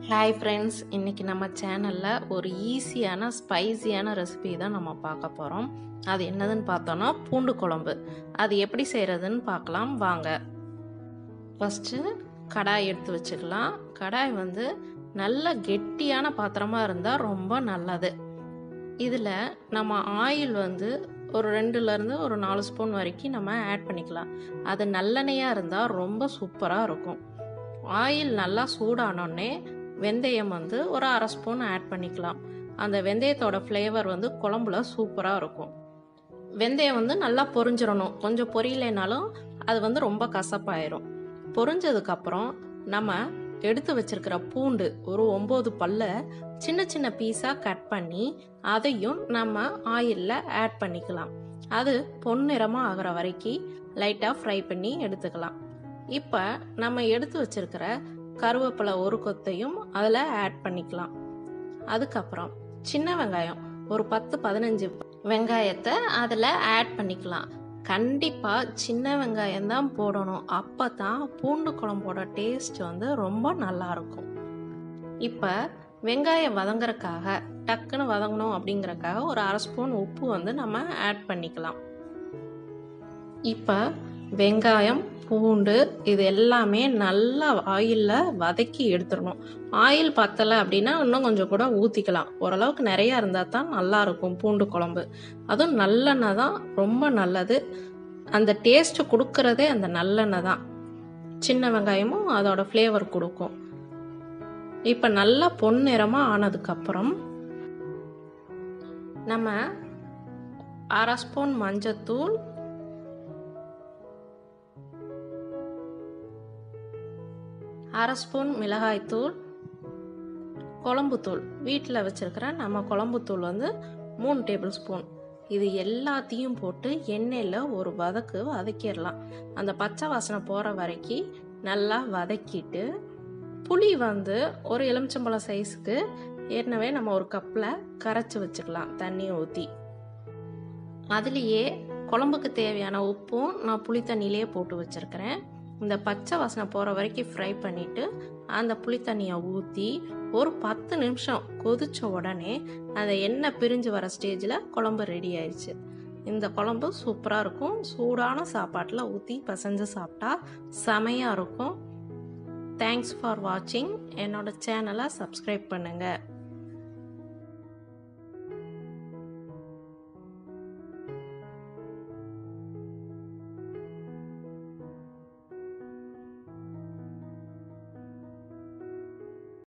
hi friends இன்றைக்கி நம்ம சேனலில் ஒரு ஈஸியான ஸ்பைசியான ரெசிபி தான் நம்ம பார்க்க போகிறோம் அது என்னதுன்னு பார்த்தோன்னா பூண்டு குழம்பு அது எப்படி செய்கிறதுன்னு பார்க்கலாம் வாங்க ஃபஸ்ட்டு கடாய் எடுத்து வச்சுக்கலாம் கடாய் வந்து நல்ல கெட்டியான பாத்திரமாக இருந்தால் ரொம்ப நல்லது இதில் நம்ம ஆயில் வந்து ஒரு ரெண்டுலேருந்து ஒரு நாலு ஸ்பூன் வரைக்கும் நம்ம ஆட் பண்ணிக்கலாம் அது நல்லெண்ணெயாக இருந்தால் ரொம்ப சூப்பராக இருக்கும் ஆயில் நல்லா சூடானோடனே வெந்தயம் வந்து ஒரு அரை ஸ்பூன் ஆட் பண்ணிக்கலாம் அந்த வெந்தயத்தோட ஃப்ளேவர் வந்து குழம்புல சூப்பராக இருக்கும் வெந்தயம் வந்து நல்லா பொரிஞ்சிடணும் கொஞ்சம் பொரியலைனாலும் அது வந்து ரொம்ப கசப்பாயிரும் பொரிஞ்சதுக்கப்புறம் நம்ம எடுத்து வச்சிருக்கிற பூண்டு ஒரு ஒம்பது பல்ல சின்ன சின்ன பீஸாக கட் பண்ணி அதையும் நம்ம ஆயிலில் ஆட் பண்ணிக்கலாம் அது பொன்னிறமாக ஆகிற வரைக்கும் லைட்டாக ஃப்ரை பண்ணி எடுத்துக்கலாம் இப்போ நம்ம எடுத்து வச்சிருக்கிற கருவேப்பிலை ஒரு கொத்தையும் அதில் ஆட் பண்ணிக்கலாம் அதுக்கப்புறம் சின்ன வெங்காயம் ஒரு பத்து பதினஞ்சு வெங்காயத்தை அதில் ஆட் பண்ணிக்கலாம் கண்டிப்பாக சின்ன வெங்காயம் தான் போடணும் அப்போ தான் பூண்டு குழம்போட டேஸ்ட் வந்து ரொம்ப நல்லா இருக்கும் இப்போ வெங்காயம் வதங்குறக்காக டக்குன்னு வதங்கணும் அப்படிங்கறக்காக ஒரு அரை ஸ்பூன் உப்பு வந்து நம்ம ஆட் பண்ணிக்கலாம் இப்போ வெங்காயம் பூண்டு இது எல்லாமே நல்லா ஆயிலில் வதக்கி எடுத்துடணும் ஆயில் பத்தலை அப்படின்னா இன்னும் கொஞ்சம் கூட ஊற்றிக்கலாம் ஓரளவுக்கு நிறையா இருந்தால் தான் நல்லா இருக்கும் பூண்டு குழம்பு அதுவும் நல்லெண்ணெய் தான் ரொம்ப நல்லது அந்த டேஸ்ட்டு கொடுக்கறதே அந்த நல்லெண்ணெய் தான் சின்ன வெங்காயமும் அதோட ஃப்ளேவர் கொடுக்கும் இப்போ நல்லா பொன்னிறமாக ஆனதுக்கப்புறம் நம்ம அரை ஸ்பூன் மஞ்சத்தூள் அரை ஸ்பூன் மிளகாய்த்தூள் குழம்புத்தூள் வீட்டில் வச்சுருக்கிற நம்ம குழம்புத்தூள் வந்து மூணு டேபிள் ஸ்பூன் இது எல்லாத்தையும் போட்டு எண்ணெயில் ஒரு வதக்கு வதக்கிடலாம் அந்த பச்சை வாசனை போகிற வரைக்கும் நல்லா வதக்கிட்டு புளி வந்து ஒரு எலுமிச்சம்பழம் சைஸுக்கு ஏற்கனவே நம்ம ஒரு கப்பில் கரைச்சி வச்சுக்கலாம் தண்ணி ஊற்றி அதுலேயே குழம்புக்கு தேவையான உப்பும் நான் புளி தண்ணியிலே போட்டு வச்சுருக்கிறேன் இந்த பச்சை வாசனை போகிற வரைக்கும் ஃப்ரை பண்ணிவிட்டு அந்த புளி தண்ணியை ஊற்றி ஒரு பத்து நிமிஷம் கொதிச்ச உடனே அந்த எண்ணெய் பிரிஞ்சு வர ஸ்டேஜில் குழம்பு ரெடி ஆயிடுச்சு இந்த குழம்பு சூப்பராக இருக்கும் சூடான சாப்பாட்டில் ஊற்றி பசைஞ்சு சாப்பிட்டா செமையாக இருக்கும் தேங்க்ஸ் ஃபார் வாட்சிங் என்னோட சேனலை சப்ஸ்கிரைப் பண்ணுங்கள்